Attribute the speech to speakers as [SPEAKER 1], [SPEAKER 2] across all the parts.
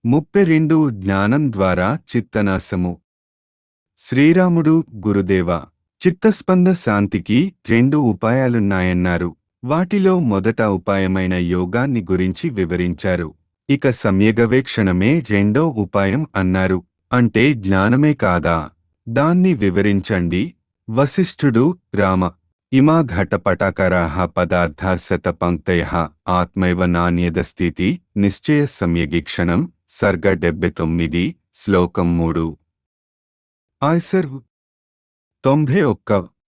[SPEAKER 1] ముప్పై రెండు జ్ఞానం ద్వారా చిత్తనాశము శ్రీరాముడు గురుదేవ చిత్తస్పంద శాంతికి రెండు ఉపాయాలున్నాయన్నారు వాటిలో మొదట ఉపాయమైన యోగాన్ని గురించి వివరించారు ఇక సమ్యగవేక్షణమే రెండో ఉపాయం అన్నారు అంటే జ్ఞానమే కాదా దాన్ని వివరించండి వశిష్ఠుడు రామ ఇమా ఘటపటాకరాః పదార్థా శతపంక్తయ ఆత్మైవ నాణ్యదస్థితి నిశ్చయ సమ్యగీక్షణం సర్గ డెబ్బె తొమ్మిది శ్లోకం మూడు ఆయ్సర్ తొంభై ఒక్క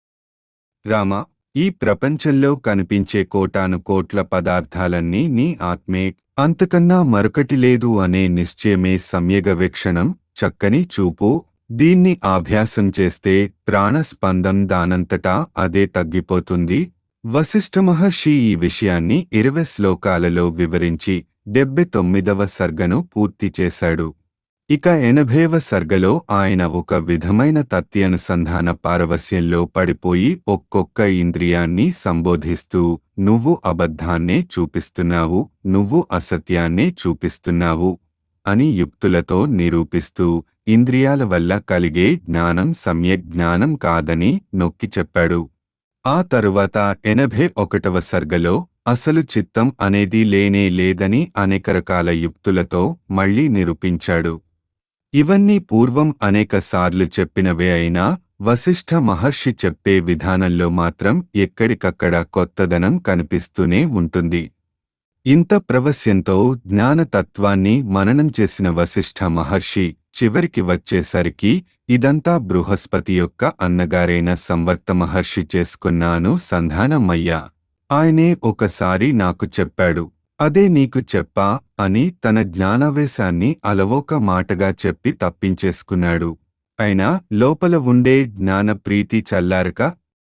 [SPEAKER 1] రామ ఈ ప్రపంచంలో కనిపించే కోటాను కోట్ల పదార్థాలన్నీ నీ ఆత్మే అంతకన్నా మరొకటి లేదు అనే నిశ్చయమే సమ్యగవేక్షణం చక్కని చూపు దీన్ని అభ్యాసం చేస్తే ప్రాణస్పందం దానంతటా అదే తగ్గిపోతుంది వశిష్ఠ మహర్షి ఈ విషయాన్ని ఇరవై శ్లోకాలలో వివరించి డెబ్బె తొమ్మిదవ సర్గను పూర్తి చేశాడు ఇక ఎనభైవ సర్గలో ఆయన ఒక విధమైన తత్యనుసంధాన పారవస్యంలో పడిపోయి ఒక్కొక్క ఇంద్రియాన్ని సంబోధిస్తూ నువ్వు అబద్ధాన్నే చూపిస్తున్నావు నువ్వు అసత్యాన్నే చూపిస్తున్నావు అని యుక్తులతో నిరూపిస్తూ ఇంద్రియాల వల్ల కలిగే జ్ఞానం సమ్యక్ జ్ఞానం కాదని నొక్కి చెప్పాడు ఆ తరువాత ఎనభై ఒకటవ సర్గలో అసలు చిత్తం అనేది లేనే లేదని అనేక రకాల యుక్తులతో మళ్లీ నిరూపించాడు ఇవన్నీ పూర్వం అనేక సార్లు చెప్పినవే అయినా వశిష్ఠ మహర్షి చెప్పే విధానంలో మాత్రం ఎక్కడికక్కడ కొత్తదనం కనిపిస్తూనే ఉంటుంది ఇంత ప్రవస్యంతో జ్ఞానతత్వాన్ని మననం చేసిన వశిష్ఠ మహర్షి చివరికి వచ్చేసరికి ఇదంతా బృహస్పతి యొక్క అన్నగారైన సంవర్త మహర్షి చేసుకున్నాను సంధానమయ్యా ఆయనే ఒకసారి నాకు చెప్పాడు అదే నీకు చెప్పా అని తన జ్ఞానావేశాన్ని అలవోక మాటగా చెప్పి తప్పించేసుకున్నాడు అయినా లోపల ఉండే జ్ఞాన ప్రీతి చల్లారక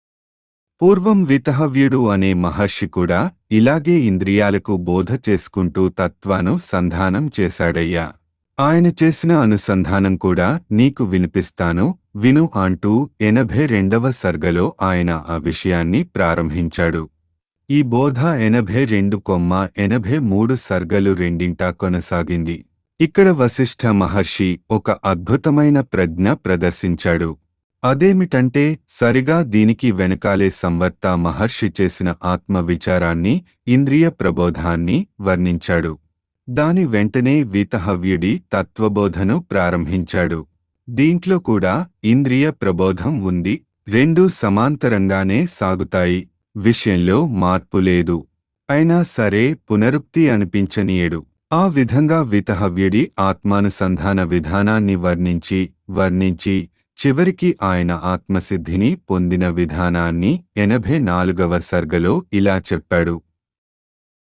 [SPEAKER 1] పూర్వం వితహవ్యుడు అనే మహర్షి కూడా ఇలాగే ఇంద్రియాలకు బోధ చేసుకుంటూ తత్వాను సంధానం చేశాడయ్యా ఆయన చేసిన అనుసంధానం కూడా నీకు వినిపిస్తాను విను అంటూ ఎనభై రెండవ సర్గలో ఆయన ఆ విషయాన్ని ప్రారంభించాడు ఈ బోధ ఎనభై రెండు కొమ్మ ఎనభై మూడు సర్గలు రెండింటా కొనసాగింది ఇక్కడ వశిష్ఠ మహర్షి ఒక అద్భుతమైన ప్రజ్ఞ ప్రదర్శించాడు అదేమిటంటే సరిగా దీనికి వెనకాలే సంవర్త మహర్షి చేసిన ఆత్మ విచారాన్ని ఇంద్రియ ప్రబోధాన్ని వర్ణించాడు దాని వెంటనే వీతహవ్యుడి తత్వబోధను ప్రారంభించాడు దీంట్లో కూడా ఇంద్రియ ప్రబోధం ఉంది రెండూ సమాంతరంగానే సాగుతాయి విషయంలో మార్పు లేదు అయినా సరే పునరుక్తి అనిపించనీయడు ఆ విధంగా వితహవ్యుడి ఆత్మానుసంధాన విధానాన్ని వర్ణించి వర్ణించి చివరికి ఆయన ఆత్మసిద్ధిని పొందిన విధానాన్ని ఎనభై నాలుగవ సర్గలో ఇలా చెప్పాడు